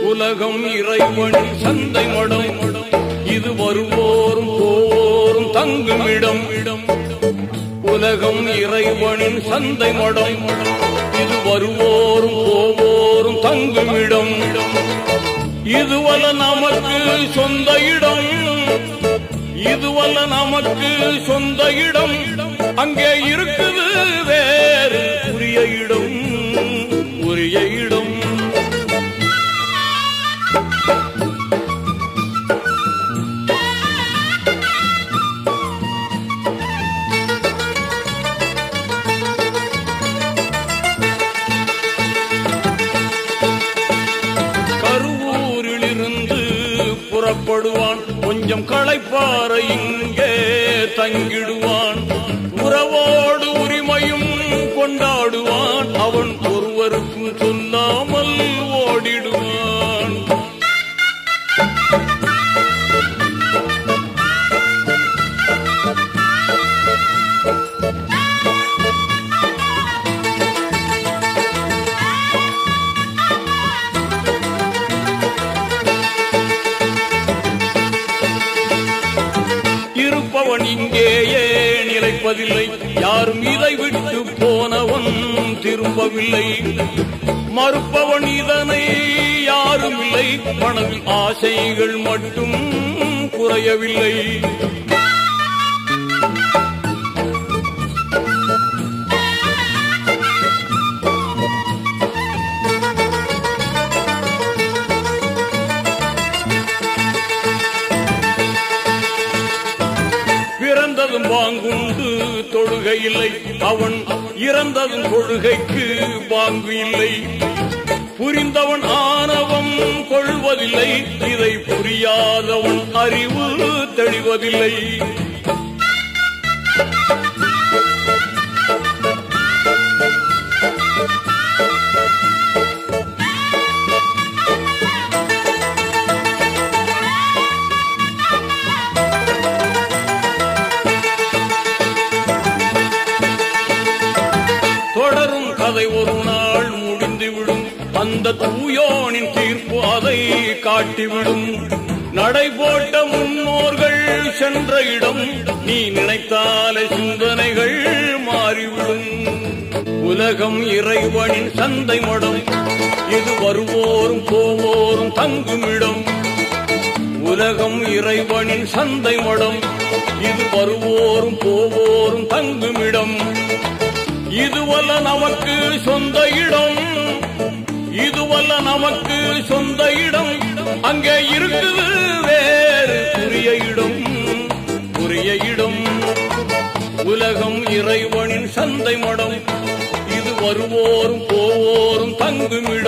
உலகம் இறைவனின் சந்தை மடம் இது வருவோரும் போவோரும் தங்குமிடம் உலகம் இறைவனின் சந்தை மடம் இது வருவோரும் போவோரும் தங்குமிடம் இதுவல்ல நமக்கு சொந்த இடம் இதுவல்ல நமக்கு சொந்த இடம் அங்கே இருக்குது வேறு உரிய இடம் உரிய இடம் கருவூரிலிருந்து புறப்படுவான் கொஞ்சம் களைப்பார இங்கே தங்கிடுவான் உறவோடு உரிமையும் கொண்டாடுவான் அவன் ஒருவருக்கும் சொல்லாமல் ஓடிடுவான் இருப்பவன் இங்கேயே நிலைப்பதில்லை யாரும் இதை விட்டு போனவன் திரும்பவில்லை மறுப்பவன் இதனை யாரும் இல்லை மனதில் ஆசைகள் மட்டும் குறையவில்லை பிறந்ததும் வாங்குண்டு தொழுகை இல்லை அவன் இறந்ததும் தொழுகைக்கு வாங்கு இல்லை புரிந்தவன் ஆணவம் கொள்வதில்லை இதை புரியாதவன் அறிவு தெளிவதில்லை தொடரும் கதை ஒரு நாள் முடிந்துவிடும் அந்த தூயோனின் தீர்ப்பு அதை காட்டிவிடும் நடை போட்ட முன்னோர்கள் சென்ற இடம் நீ நினைத்தாலே சிந்தனைகள் மாறிவிடும் உலகம் இறைவனின் சந்தை மடம் இது வருவோரும் போவோரும் தங்குமிடம் உலகம் இறைவனின் சந்தை மடம் இது வருவோரும் போவோரும் தங்குமிடம் இதுவல்ல நமக்கு சொந்த இடம் இதுவல்ல நமக்கு சொந்த இடம் அங்கே இருக்குது வேறு உரிய இடம் உரிய இடம் உலகம் இறைவனின் சந்தை மடம் இது வருவோரும் போவோரும் தங்குமிடம்